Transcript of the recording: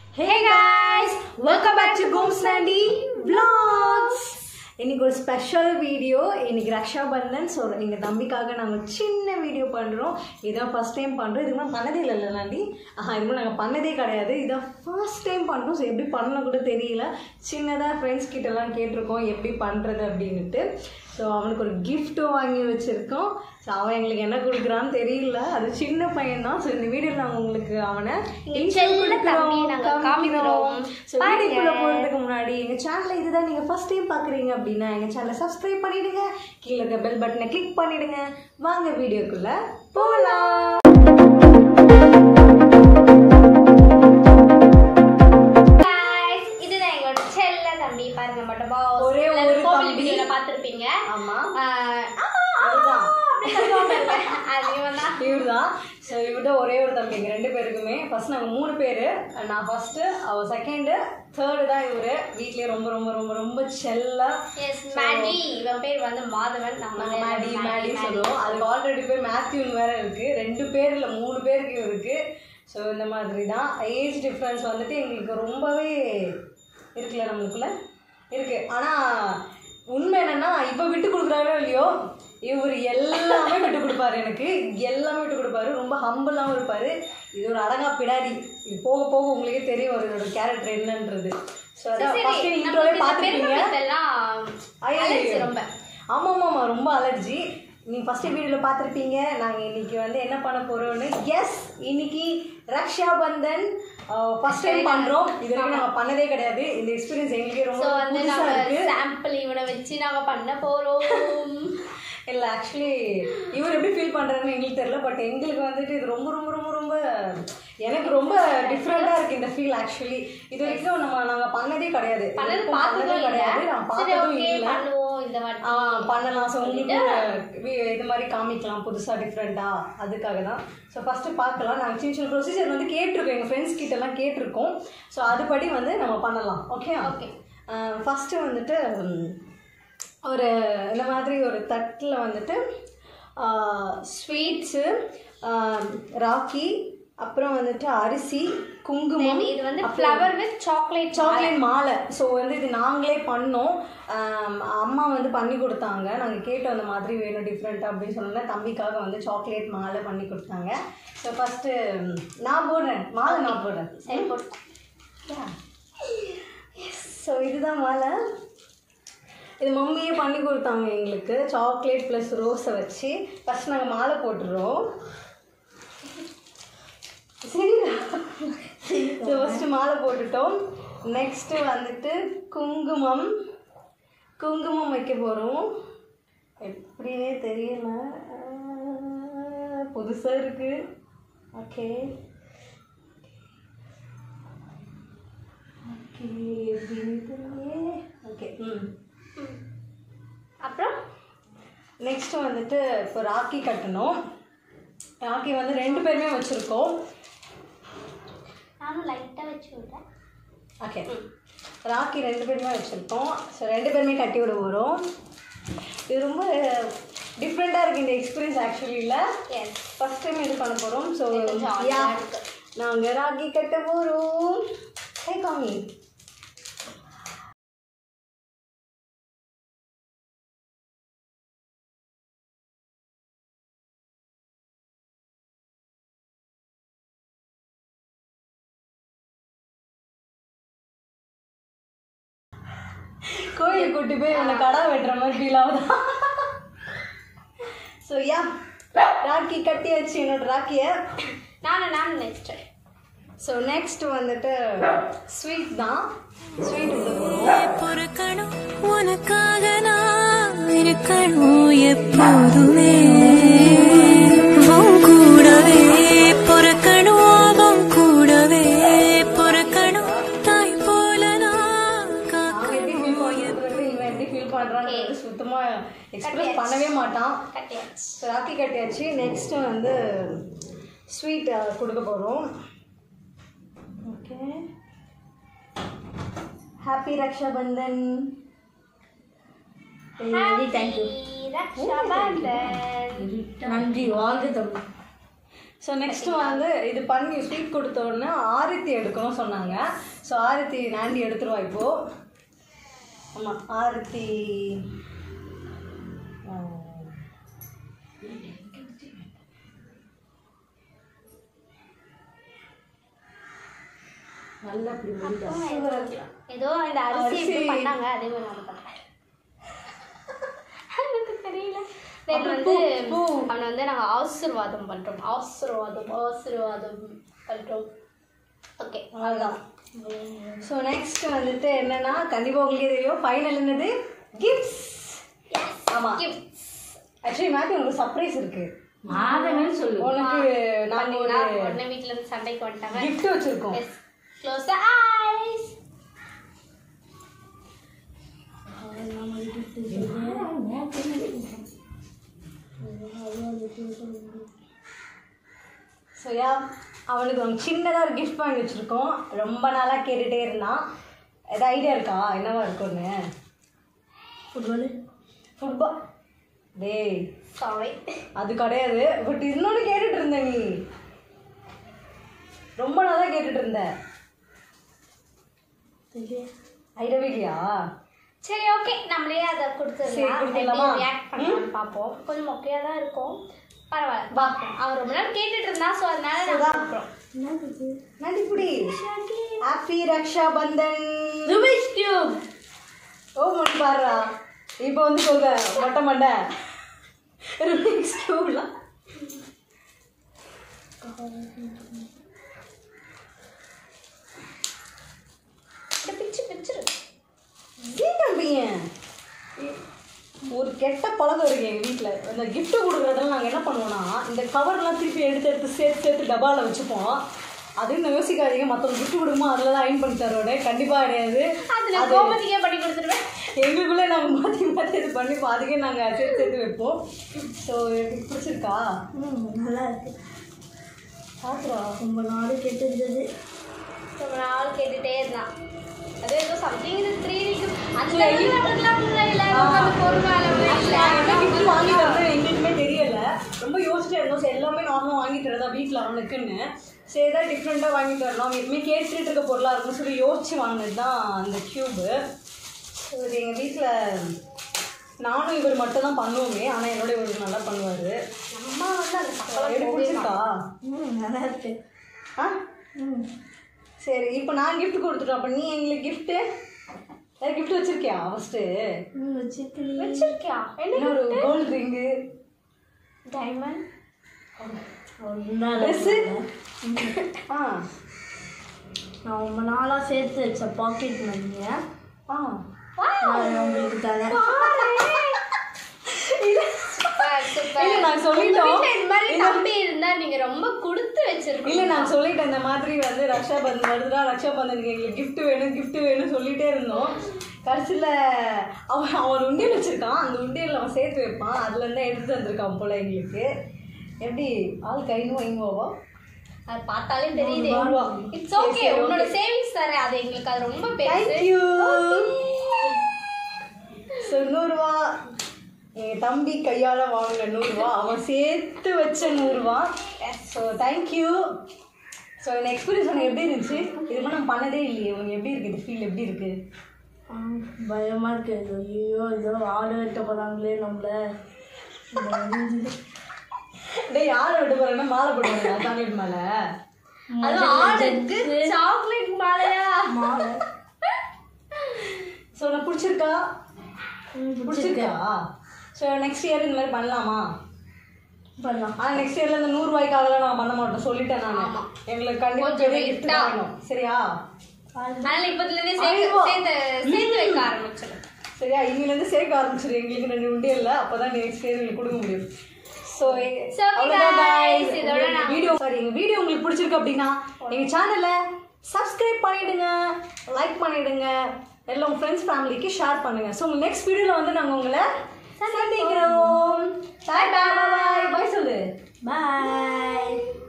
Hey guys welcome back to கோம்ஸ் நாண்டி vlogs இன்னைக்கு ஒரு ஸ்பெஷல் வீடியோ இன்னைக்கு ரக்ஷா பந்தன் ஸோ எங்கள் தம்பிக்காக நாங்கள் சின்ன வீடியோ பண்ணுறோம் இதான் ஃபர்ஸ்ட் டைம் பண்ணுறோம் இதுக்கு மேலே பண்ணதே இல்லை நாண்டி ஆஹா இதுக்கு நாங்கள் பண்ணதே கிடையாது இதான் ஃபர்ஸ்ட் டைம் பண்ணுறோம் ஸோ எப்படி பண்ணணும் கூட தெரியல சின்னதாக ஃப்ரெண்ட்ஸ் கிட்டலாம் கேட்டிருக்கோம் எப்படி பண்ணுறது அப்படின்ட்டு ஸோ அவனுக்கு ஒரு கிஃப்ட்டும் வாங்கி வச்சுருக்கோம் ஸோ அவன் எங்களுக்கு என்ன கொடுக்குறான்னு தெரியல அது சின்ன பையன் தான் ஸோ இந்த வீடியோவில் நாங்கள் உங்களுக்கு அவனை செல்ல தம்பி நாங்க காமிக்கிறோம். ஸோ வீடியோக்குள்ளே போகிறதுக்கு முன்னாடி எங்கள் சேனலை இதுதான் நீங்கள் ஃபர்ஸ்ட் டைம் பார்க்குறீங்க அப்படின்னா எங்கள் சேனலை சப்ஸ்கிரைப் பண்ணிடுங்க கீழே இருக்க பெல் பட்டனை கிளிக் பண்ணிடுங்க வாங்க வீடியோக்குள்ளே போகலாம் Guys, இதுதான் எங்களோட செல்ல தம்பி பாருங்க மட்டும் boss. ஒரே ஒரு எல்லாரும் கோவில் தம்பி. வீடியோல பார்த்திருப்பீங்க. ஆமாம் ஆஹ், அதுதான் அப்படி சொல்லுவாங்க பாருங்க. அது இவன் தான். இவர் தான் ஸோ இவர்கிட்ட ஒரே ஒரு தம்பி எங்கள் ரெண்டு பேருக்குமே ஃபர்ஸ்ட் நாங்கள் மூணு பேர் நான் ஃபர்ஸ்ட்டு அவள் செகண்டு தேர்டு தான் இவர் வீட்லேயே ரொம்ப ரொம்ப ரொம்ப ரொம்ப செல்லா Yes, மேடி. இவன் பேர் வந்து மாதவன் நம்ம நாங்கள் மேடி மேடி, மேடி மேடி. சொல்லுவோம் அதுக்கு ஆல்ரெடி பேர் மேத்யூன் வேற இருக்கு ரெண்டு பேர் இல்லை மூணு பேருக்கு இருக்கு ஸோ இந்த மாதிரி தான் ஏஜ் டிஃப்ரென்ஸ் வந்துட்டு எங்களுக்கு ரொம்பவே இருக்குல்ல நம்மளுக்குள்ள இருக்கு ஆனால் உண்மை என்னன்னா இப்போ விட்டு கொடுக்குறாரோ இல்லையோ இவர் எல்லாமே விட்டு கொடுப்பாரு எனக்கு எல்லாமே விட்டு கொடுப்பாரு ரொம்ப ஹம்பிளாகவும் இருப்பாரு இது ஒரு அழகா பிடாரி இது போக போக உங்களுக்கே தெரியும் ஒரு இதோட கேரக்டர் என்னன்றது ஸோ அதான் சரி, ஃபர்ஸ்ட் நம்மளுக்கு இன்ட்ரோலே இந்த பார்த்துருக்கீங்க பெருமைத்தெல்லாம் ஐயோ. allergy ரொம்ப. ஆமாம் ஆமாம் ஆமாம் ரொம்ப அலர்ஜி நீங்கள் ஃபஸ்ட்டு வீடியோவில் பார்த்துருப்பீங்க நாங்கள் இன்னைக்கு வந்து என்ன பண்ண போகிறோம்னு எஸ் இன்னைக்கு ரக்ஷா பந்தன் ஃபர்ஸ்ட் டைம் பண்ணுறோம் இது வரைக்கும் நாங்கள் பண்ணதே கிடையாது இந்த எக்ஸ்பீரியன்ஸ் எங்களுக்கே ரொம்ப So, வந்து புதுசாக நாங்க இருக்குது sample இவனை வச்சு நாங்க பண்ண போறோம் இல்லை ஆக்சுவலி இவர் எப்படி ஃபீல் பண்ணுறாருன்னு எங்களுக்கு தெரியல பட் எங்களுக்கு வந்துட்டு இது ரொம்ப ரொம்ப ரொம்ப ரொம்ப எனக்கு ரொம்ப டிஃப்ரெண்ட்டாக இருக்குது இந்த ஃபீல் ஆக்சுவலி இது வரைக்கும் நம்ம நாங்கள் பண்ணதே கிடையாது பண்ணது இதுவரைக்கும் பார்த்ததும் இல்ல கிடையாது நான் சரி பார்த்ததும் ஓகே இல்லை பண்ணுவோம் இந்த ஆ வாட்டி பண்ணலாம் ஸோ உங்களுக்கு வி- இது மாதிரி காமிக்கலாம் புதுசாக டிஃப்ரெண்ட்டாக அதுக்காக தான் ஸோ ஃபஸ்ட்டு பார்க்கலாம் நாங்கள் சின்ன சின்ன ப்ரொசீஜர் வந்து கேட்டிருக்கோம் எங்கள் ஃப்ரெண்ட்ஸ் கிட்டலாம் கேட்டிருக்கோம் ஸோ அதுபடி வந்து நம்ம பண்ணலாம் ஓகே ஓகே ஃபஸ்ட்டு வந்துட்டு ம், ஒரு இந்த மாதிரி ஒரு தட்டில் வந்துட்டு ஸ்வீட்ஸு ராக்கி அப்புறம் வந்துட்டு அரிசி குங்குமம் இது வந்து ஃப்ளவர் வித் சாக்லேட் சாக்லேட் மாலை ஸோ வந்து இது நாங்களே பண்ணோம் ஆம், அம்மா வந்து பண்ணி கொடுத்தாங்க நாங்கள் கேட்டோம் அந்த மாதிரி வேணும் டிஃப்ரெண்ட் அப்படின்னு சொன்னோன்னா தம்பிக்காக வந்து சாக்லேட் மாலை பண்ணி கொடுத்தாங்க ஸோ ஃபஸ்ட்டு நான் போடுறேன் மாலை நான் போடுறேன் சரி போட்டு ஸோ இதுதான் மாலை இது மம்மியே பண்ணி கொடுத்தாங்க எங்களுக்கு சாக்லேட் ப்ளஸ் ரோஸை வச்சு ஃபஸ்ட் நாங்கள் மாலை போட்டுடுறோம் சரிடா ஸோ ஃபஸ்ட்டு மாலை போட்டுட்டோம் நெக்ஸ்ட்டு வந்துட்டு குங்குமம் குங்குமம் வைக்க போகிறோம் எப்படின்னே தெரியல புதுசாக இருக்குது ஓகே ஓகே எப்படின்னு தெரியலையே ஓகே ம் அப்புறம் நெக்ஸ்ட் வந்துட்டு இப்போ ராக்கி கட்டணும் ராக்கி வந்து ரெண்டு பேருமே வச்சுருக்கோம் நானும் லைட்டா வச்சு விடுறேன் ஓகே ராக்கி ரெண்டு பேருமே வச்சுருக்கோம் ஸோ ரெண்டு பேருமே கட்டி விட போகிறோம் இது ரொம்ப டிஃப்ரெண்ட்டாக இருக்குது இந்த எக்ஸ்பீரியன்ஸ் ஆக்சுவலி இல்லை எஸ் ஃபஸ்ட் டைம் இது பண்ண போகிறோம் ஸோ கொஞ்சம் யா awkward-ஆ இருக்கு. நாங்கள் ராக்கி கட்ட போகிறோம் கை காமி கோயில் கூட்டி போய் உன்னை கடா வெட்டுற மாதிரி ஃபீல் ஆகுதா ஸோ யா ராக்கி கட்டியாச்சு என்னோட ராக்கியை நானும் நானும் நெக்ஸ்ட் ஸோ நெக்ஸ்ட் வந்துட்டு ஸ்வீட் தான் ஸ்வீட் உள்ள போடுவோம் பொறுக்கணும் உனக்காக நான் இருக்கணும் எப்போதுமே உன் கூடவே பொறுக்கணும் அவன் கூடவே பொறுக்கணும் தாய் போல நான் நான் எப்படி ஃபீல் பண்ணுறது இவன் எப்படி ஃபீல் பண்ணுறான்னு சுத்தமாக எக்ஸ்பிரஸ் பண்ணவே மாட்டான் கட்டியாச்சு ஸோ ராக்கி கட்டியாச்சு நெக்ஸ்ட் வந்து ஸ்வீட் கொடுக்க போகிறோம் okay happy Rakshabandhan thank you Rakshabandhan நன்றி வாழ்க தமிழ் ஸோ நெக்ஸ்ட் வந்து இது பண்ணி ஸ்வீட் கொடுத்த உடனே ஆரத்தி எடுக்கணும் சொன்னாங்க ஸோ ஆரத்தி நாண்டி எடுத்துருவா இப்போ ஆமாம் ஆரத்தி ஆ. நல்லா அப்படி முடிஞ்சா ஏதோ இந்த அரிசி எப்படி அரிசி. பண்ணாங்க அதே மாதிரி நான் பண்றேன் எனக்கு தெரியல தென் அப்புறம் வந்து பூ, பூ. அவனை வந்து நாங்கள் ஆசீர்வாதம் பண்றோம் ஆசீர்வாதம் ஆசீர்வாதம் பண்றோம் ஓகே அவ்வளோதான் ஸோ நெக்ஸ்ட் வந்துட்டு என்னன்னா கண்டிப்பாக உங்களுக்கே தெரியும் ஃபைனல் என்னது கிஃப்ட்ஸ் ஆமா. கிஃப்ட்ஸ் ஆக்சுவலி மேத்தி உங்களுக்கு சர்ப்ரைஸ் இருக்கு மாதவன் சொல்லு உனக்கு நாங்கள் பண்ணீங்கன்னா ஒரு உடனே வீட்ல இருந்து சண்டைக்கு வந்துட்டாங்க கிஃப்ட் வச்சிருக்கோம் yes close the eyes so ya அவனுக்கு ஒரு சின்னதாக ஒரு கிஃப்ட் வாங்கி வச்சுருக்கோம் ரொம்ப நாளாக கேட்டுகிட்டே இருந்தான் எதாவது ஐடியா இருக்கா என்னவா இருக்கும்னு ஃபுட்பாலு ஃபுட்பால் டேய் சாரி அது கிடையாது பட் இன்னொன்று கேட்டுட்டு இருந்த நீ ரொம்ப நாளாக கேட்டுட்டு இருந்த ஐடியாவே இல்லையா சரி ஓகே நம்மளே அதை சரி, கொடுத்துடலாம் கொடுத்துடலாமா? எப்படி ரியாக்ட் பண்ணலாம்னு பார்ப்போம் கொஞ்சம் மொக்கையாக தான் இருக்கும் பரவாயில்ல பார்ப்போம் அவன் ரொம்ப நேரம் கேட்டுட்டு இருந்தா ஸோ அதனால சுதா. நான் கொடுக்குறோம் நன்றிப்புடி happy Raksha Bandhan Rubik's cube oh Mani பாடுறா இப்போ வந்து சொல்ற மொட்டை மண்டை ரிமிக்ஸ் கியூப்லாம் இந்த பிச்சு பிச்சிரு சீக்கிரம் பையன் ஒரு கெட்ட பழக்கம் இருக்கு எங்கள் வீட்டில் இந்த gift கொடுக்குறதெல்லாம் நாங்கள் என்ன பண்ணுவோம்னா இந்த கவர்லாம் திருப்பி எடுத்து எடுத்து சேர்த்து சேர்த்து டப்பாவில் வச்சுப்போம் அதுவும் நான் யோசிக்காதீங்க மற்றவங்க gift கொடுக்குமோ அதில் தான் அயன் பண்ணி தருவோட கண்டிப்பாக கிடையாது அதுல அது கோமதிக்கே பண்ணி கொடுத்துருவேன் எங்களுக்குள்ளே நாங்கள் மாற்றி மாற்றி இது பண்ணி பாதிக்கே நாங்கள் சேர்த்து சேர்த்து வைப்போம் ஸோ எனக்கு பிடிச்சிருக்கா ம் நல்லா இருக்கு சாப்பிட்றா ரொம்ப நாள் கெட்டு இருந்தது ரொம்ப நாள் கேட்டுட்டே இருந்தான் அது ஏதோ சம்திங் இது த்ரீ அந்த சரி. அளவுக்கு நம்மளுக்குலாம் இல்லை இல்லை ஆ. அந்த பொறுமை என்ன gift வாங்கி தரது எங்களுக்குமே தெரியல ரொம்ப யோசிச்சுட்டே இருந்தோம் சரி எல்லாமே நார்மலாக வாங்கி தரதா வீட்டில் அவனுக்குன்னு சரி ஏதாவது டிஃப்ரெண்ட்டாக வாங்கி தரலாம் எப்பவுமே கேட்டுட்டு இருக்க பொருளாக இருக்கும்னு சொல்லி யோசிச்சு வாங்கினது தான் அந்த க்யூபு இது எங்கள் வீட்டில் நானும் இவர் மட்டும் தான் பண்ணுவோமே ஆனால் என்னோட இவர் நல்லா பண்ணுவார் அம்மா வந்து அந்த சக்கரை எப்படி பிடிச்சிருக்கா ம் நல்லா இருக்கு ஆ ம் சரி இப்போ நான் gift கொடுத்துட்டோம் அப்போ நீ எங்களுக்கு கிஃப்ட்டு வேறு gift வச்சிருக்கியா ஃபஸ்ட்டு ம் வச்சிருக்கேன் வச்சிருக்கியா என்ன ஒரு கோல்டு ரிங்கு டைமண்ட் ட்ரெஸ்ஸு ஆ நான் ரொம்ப நாளாக சேர்த்து வச்ச பாக்கெட் மணிங்க ஆ நான் உங்களுக்கு தரேன் சூப்பர் சூப்பர் இல்ல, நாங்க சொல்லிட்டோம். உங்க வீட்ல இந்த மாதிரி தம்பி இருந்தா நீங்க ரொம்ப கொடுத்து வச்சிருக்கீங்க இல்லை நான் சொல்லிட்டேன் இந்த மாதிரி வந்து ரக்ஷா பந்தன் வருதுடா ரக்ஷா பந்தனுக்கு எங்களுக்கு gift வேணும் gift வேணும் சொல்லிட்டே இருந்தோம் கடைசியில் அவன் அவன் உண்டியல் வச்சிருக்கான் அந்த உண்டியல் அவன் சேர்த்து வைப்பான் அதுலேருந்து எடுத்து வந்திருக்கான் போல எங்களுக்கு எப்படி ஆள் கைன்னு வாங்குவோவா அது பார்த்தாலே தெரியுது நூறு ரூபா. இட்ஸ் ஓகே சரி, உன்னோட okay. சேவிங்ஸ் தானே அது எங்களுக்கு அது ரொம்ப பெருசு தேங்க்யூ ஸோ நூறுரூவா எங்கள் தம்பி கையால் வாங்கின நூறுரூவா அவன் சேர்த்து வச்ச நூறுரூவா ஸோ தேங்க்யூ ஸோ இந்த எக்ஸ்பீரியன்ஸ் உனக்கு எப்படி இருந்துச்சு இது மாதிரி நம்ம பண்ணதே இல்லையே உனக்கு எப்படி இருக்குது இந்த ஃபீல் எப்படி இருக்குது ஆ, பயமா இருக்கு ஐயோ இதோ ஆடு வைக்க போறாங்களே நம்மள டேய் யாரை விட்டு போகிறேன்னா மாலை போடுவாங்க சாக்லேட் மாலை அது ஆடுக்கு சாக்லேட் மாலையா மாலை ஸோ உனக்கு பிடிச்சிருக்கா ம், பிடிச்சிருக்கா ஸோ நெக்ஸ்ட் இயர் இந்த மாதிரி பண்ணலாமா பண்ணலாம் ஆனால் நெக்ஸ்ட் இயர்ல இந்த நூறுரூவாய்க்காகலாம் நான் பண்ண மாட்டோம் சொல்லிட்டேன் நான் எங்களுக்கு கண்டிப்பாக கொஞ்சம் பெரிய gift விட்டா. வேணும் சரியா அதனால இப்பத்துல இருந்தே சேர்த்து ஐயோ. சேர்த்து சேர்த்து வைக்க ஆரம்பிச்சிடும் சரியா இன்னிலேருந்து சேர்க்க ஆரம்பிச்சிரு எங்களுக்கு ரெண்டு உண்டே இல்லை அப்போ தான் நெக்ஸ்ட் இயர் எங்களுக்கு கொடுக்க முடியும் ஸோ So, guys, இதோட நான் வீடியோ சாரி எங்கள் வீடியோ உங்களுக்கு பிடிச்சிருக்கு அப்படின்னா எங்கள் சேனலை சப்ஸ்கிரைப் பண்ணிடுங்க லைக் பண்ணிடுங்க எல்லாம் உங்கள் ஃப்ரெண்ட்ஸ் ஃபேமிலிக்கு ஷேர் பண்ணுங்க ஸோ உங்கள் நெக்ஸ்ட் வீடியோவில் வந்து நாங்கள் உங்களை சந்திக்கிறோம் பாய் பாய் பாய் பாய் சொல்லு பாய்